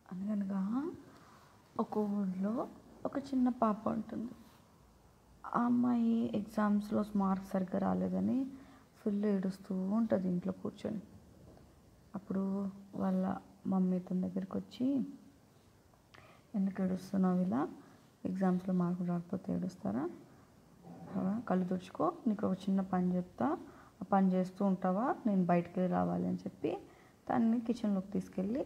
అనగనగా ఒక ఊళ్ళో ఒక చిన్న పాప ఉంటుంది ఆ అమ్మాయి ఎగ్జామ్స్లో మార్క్స్ సరిగ్గా రాలేదని ఫుల్ ఏడుస్తూ ఉంటుంది ఇంట్లో కూర్చొని అప్పుడు వాళ్ళ మమ్మీ తన దగ్గరికి వచ్చి ఎందుకు ఏడుస్తున్నావు ఇలా ఎగ్జామ్స్లో మార్కులు రాకపోతే ఏడుస్తారా అవా, కళ్ళు తుడుచుకో నీకు ఒక చిన్న పని చెప్తా ఆ పని చేస్తూ ఉంటావా నేను బయటికి వెళ్ళి రావాలి అని చెప్పి తన్ని కిచెన్లోకి తీసుకెళ్ళి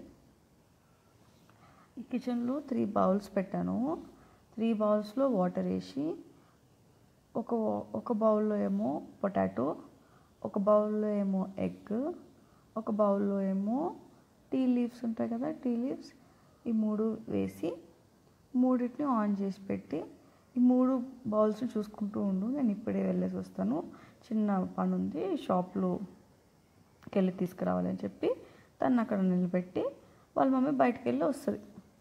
ఈ కిచెన్లో త్రీ బౌల్స్ పెట్టాను త్రీ బౌల్స్లో వాటర్ వేసి ఒక ఒక బౌల్లో ఏమో పొటాటో ఒక బౌల్లో ఏమో ఎగ్ ఒక బౌల్లో ఏమో టీ లీవ్స్ ఉంటాయి కదా టీ లీవ్స్ ఈ మూడు వేసి మూడింటిని ఆన్ చేసి పెట్టి ఈ మూడు బౌల్స్ని చూసుకుంటూ ఉండు నేను ఇప్పుడే వెళ్ళేసి వస్తాను చిన్న పని ఉంది షాప్లోకి వెళ్ళి తీసుకురావాలని చెప్పి తను అక్కడ నిలబెట్టి వాళ్ళ మమ్మీ బయటకు వెళ్ళి వస్తుంది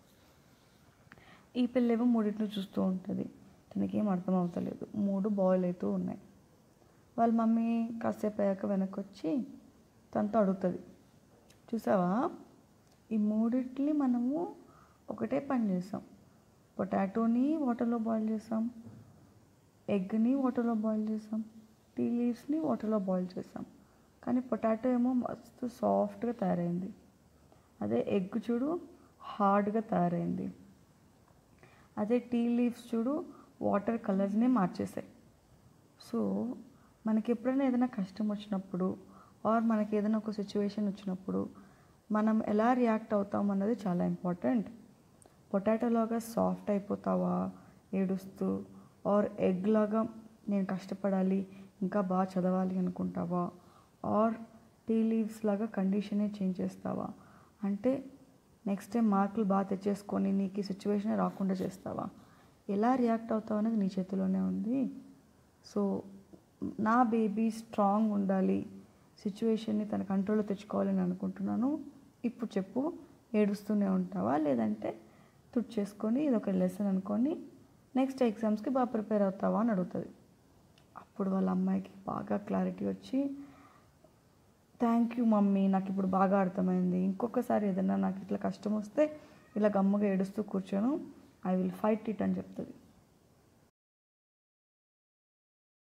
ఈ పిల్లేమో మూడింటిని చూస్తూ ఉంటుంది తనకి ఏం అర్థం అవుతలేదు మూడు బాయిల్ అవుతూ ఉన్నాయి వాళ్ళ మమ్మీ కాసేపు అయ్యాక వెనక్కి వచ్చి తనతో అడుగుతుంది చూసావా ఈ మూడింటిని మనము ఒకటే పని చేసాం పొటాటోని వాటర్లో బాయిల్ చేసాం ఎగ్ని వాటర్లో బాయిల్ చేసాం టీ లీవ్స్ని వాటర్లో బాయిల్ చేసాం కానీ పొటాటో ఏమో మస్తు సాఫ్ట్గా తయారైంది అదే ఎగ్ చూడు హార్డ్గా తయారైంది అదే టీ లీవ్స్ చూడు వాటర్ కలర్స్ని మార్చేసాయి సో మనకి ఎప్పుడైనా ఏదైనా కష్టం వచ్చినప్పుడు ఆర్ మనకి ఏదైనా ఒక సిచ్యువేషన్ వచ్చినప్పుడు మనం ఎలా రియాక్ట్ అవుతాం అన్నది చాలా ఇంపార్టెంట్ పొటాటో లాగా సాఫ్ట్ అయిపోతావా ఏడుస్తూ ఆర్ ఎగ్ లాగా నేను కష్టపడాలి ఇంకా బాగా చదవాలి అనుకుంటావా ఆర్ టీ లీవ్స్ లాగా కండిషనే చేంజ్ చేస్తావా అంటే నెక్స్ట్ టైం మార్కులు బాగా తెచ్చేసుకొని నీకు ఈ సిచ్యువేషన్ రాకుండా చేస్తావా ఎలా రియాక్ట్ అవుతావు అనేది నీ చేతిలోనే ఉంది సో నా బేబీ స్ట్రాంగ్ ఉండాలి సిచ్యువేషన్ని తన కంట్రోల్లో తెచ్చుకోవాలని అనుకుంటున్నాను ఇప్పుడు చెప్పు ఏడుస్తూనే ఉంటావా లేదంటే తుడిచేసుకొని ఇది ఒక లెసన్ అనుకొని నెక్స్ట్ ఎగ్జామ్స్కి బాగా ప్రిపేర్ అవుతావా అని అడుగుతుంది అప్పుడు వాళ్ళ అమ్మాయికి బాగా క్లారిటీ వచ్చి థ్యాంక్ యూ మమ్మీ నాకు ఇప్పుడు బాగా అర్థమైంది ఇంకొకసారి ఏదైనా నాకు ఇట్లా కష్టం వస్తే ఇలా గమ్ముగా ఏడుస్తూ కూర్చోను ఐ విల్ ఫైట్ ఇట్ అని చెప్తుంది